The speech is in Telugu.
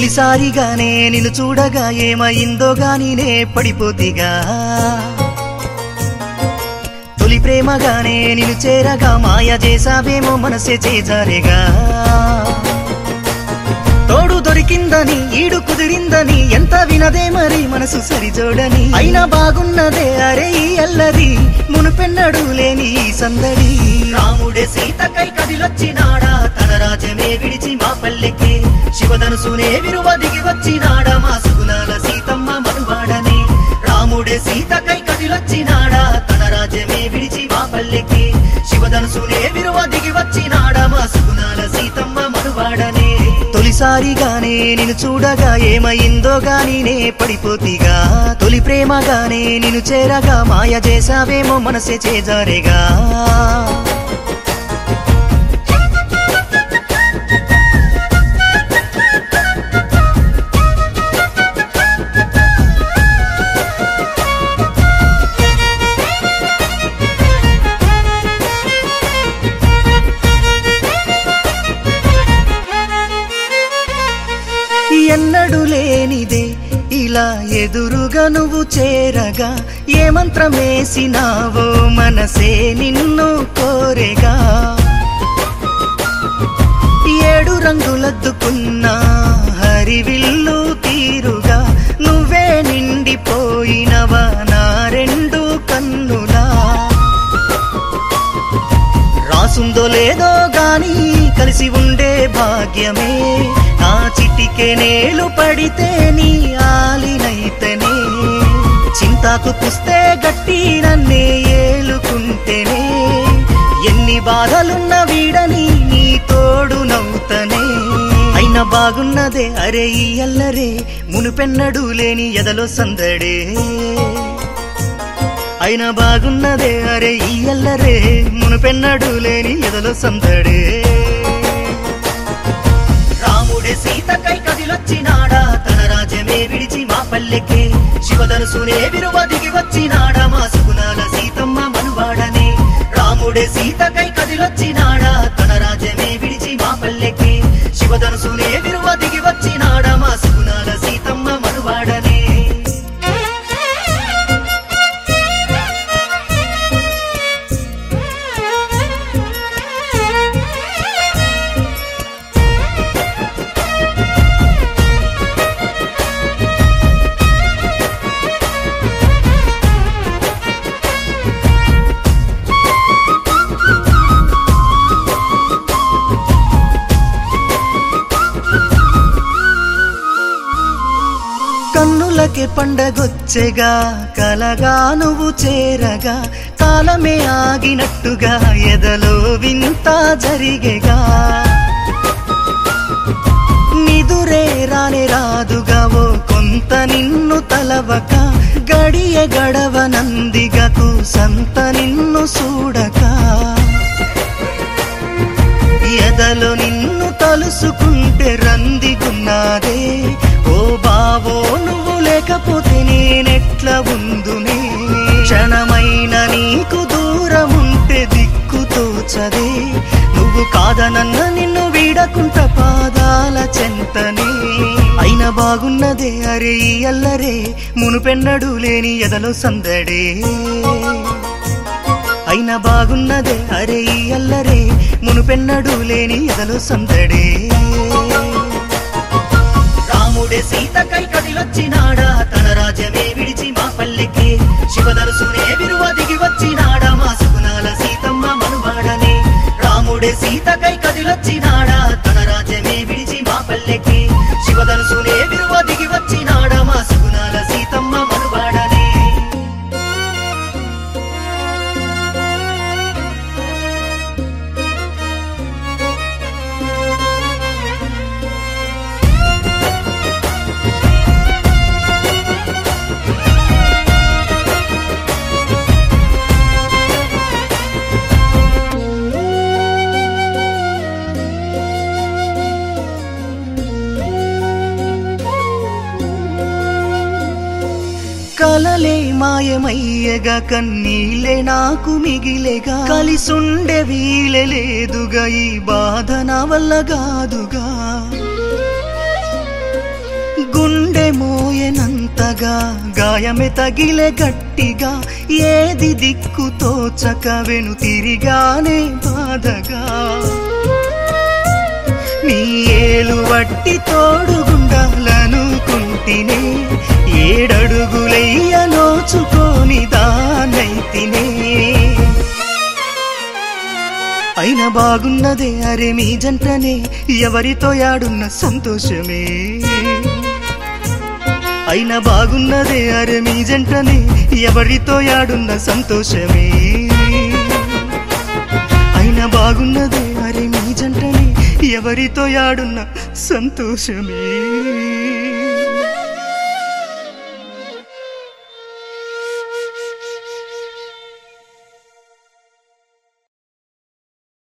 తొలిసారిగానే నిన్ను చూడగా ఏమైందో గాని నే పడిపోతిగా తొలి ప్రేమగానే నిన్ను చేరగా మాయ చేసావేమో మనసే చేజారేగా తోడు దొరికిందని ఈడు కుదిరిందని ఎంత వినదే మరి మనసు సరిజోడని అయినా బాగున్నదే అరే ఈ అల్లరి మునుపెన్నడు లేని ఈ సందడి రాముడే సీతకై కదిలొచ్చినాడా తన రాజ్యమే విడిచి మా పల్లెకి శివధనుసునే విరువ దిగి వచ్చినాడా మా సుగుణాల సీతమ్మ మనువాడని రాముడే సీతకై కదిలొచ్చినాడా తన రాజ్యమే విడిచి మా పల్లెకి శివధనుసునే విరువ దిగి వచ్చినాడా మా సుగుణాల సీతమ్మ మనువాడనే తొలిసారిగానే నిన్ను చూడగా ఏమైందో గాని నే పడిపోతిగా తొలి ప్రేమగానే నిన్ను చేరగా మాయ చేసావేమో మనసే చేజారేగా ఎన్నడు లేనిదే ఇలా ఎదురుగా నువ్వు చేరగా ఏ మంత్రమేసినావో మనసే నిన్ను కోరెగా ఏడు రంగులద్దుకున్నా హరివిల్లు తీరుగా నువ్వే నిండిపోయినవా నా రెండు కన్నులా రాసుందో లేదో గాని కలిసి ఉండే భాగ్యమే నా చిటికే నేలు పడితే నీ ఆలినైతనే చింతాకు పుస్తే గట్టి నన్నే ఏలుకుంటేనే ఎన్ని బాధలున్న వీడని నీ తోడు నవ్వుతనే అయినా బాగున్నదే అరే ఈ అల్లరే మునుపెన్నడు లేని ఎదలో సందడే అయినా బాగున్నదే అరే ఈ అల్లరే మునుపెన్నడు లేని ఎదలో సందడే రాముడే సీతకై కదిలొచ్చినాడా తన రాజ్యమే విడిచి మా పల్లెకే శివధనుసునే విరువ దిగి వచ్చినాడా మా సుగుణాల సీతమ్మ మనువాడనే రాముడే సీతకై కదిలొచ్చినాడా తన రాజ్యమే విడిచి మా పల్లెకే శివధనుసునే విరువ దిగి వచ్చినాడా మా సుగుణాల సీతమ్మ మనువాడనే కన్నులకి పండగొచ్చెగా కలగా నువ్వు చేరగా కాలమే ఆగినట్టుగా ఎదలో వింత జరిగేగా నిదురే రానే రాదుగా ఓ కొంత నిన్ను తలవక గడియ గడవ నందిగకు సంత నిన్ను చూడక ఎదలో నిన్ను తలుసుకుంటే రందిగున్నాదే ఓ బావో నువ్వు లేకపోతే నేనెట్లా ఉందునే క్షణమైన నీకు దూరముంటే దిక్కు తోచదే నువ్వు కాదనన్న నిన్ను వీడకుంట పాదాల చెంతనే అయినా బాగున్నదే అరే ఈ అల్లరే మునుపెన్నడు లేని ఎదలో సందడే అయినా బాగున్నదే అరే ఈ అల్లరే మునుపెన్నడు లేని ఎదలో సందడే రాముడే సీతకై కదిలొచ్చినాడా తన రాజ్యమే విడిచి మా పల్లెకి శివధనుసునే విరువ దిగి వచ్చినాడా మా సుగుణాల సీతమ్మ మనువాడనే రాముడే సీతకై కదిలొచ్చినాడా తన రాజ్యమే విడిచి మా పల్లెకి శివధనుసునే విరువ దిగి వచ్చినాడా మా సుగుణాల సీతమ్మ మనువాడనే కలలే మాయమయ్యగా కన్నీళ్ళే నాకు మిగిలేగా కలిసుండే వీలే లేదుగా ఈ బాధ నా వల్ల కాదుగా గుండె మోయనంతగా గాయమే తగిలే గట్టిగా ఏది దిక్కు తోచక వెను తిరిగానే బాధగా నీ ఏలు వట్టి తోడుగుండాలనుకుంటినే ఏడడుగులయ్య నోచుకోని దానైతినే అయినా బాగున్నదే అరే మీ జంటనే ఎవరితో యాడున్న సంతోషమే అయినా బాగున్నదే అరే మీ జంటనే ఎవరితో యాడున్న సంతోషమే అయినా బాగున్నదే అరే మీ జంటనే ఎవరితో యాడున్న సంతోషమే